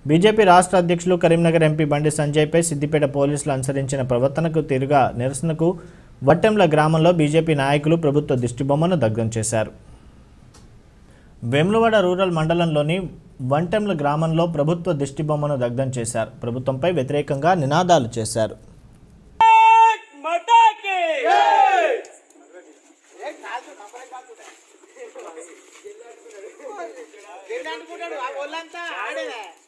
BJP రాష్ట్ర అధ్యక్షులు Karimnagar MP బండి సంజయ్పై సిద్దిపేట పోలీసులు అనుసరించిన ప్రవర్తనకు తిరుగా నిరసనకు వట్టెంల గ్రామంలో బీజేపీ నాయకులు ప్రభుత్వ దిష్టిబొమ్మను దగ్ధం చేశారు వేములవాడ రూరల్ మండలంలోని వంటెంల గ్రామంలో ప్రభుత్వ దిష్టిబొమ్మను దగ్ధం చేశారు ప్రభుత్వంపై వ్యతిరేకంగా నినాదాలు చేశారు మటాకి అనుకుంటాడు ఆ ఒళ్ళంతా ఆడేదే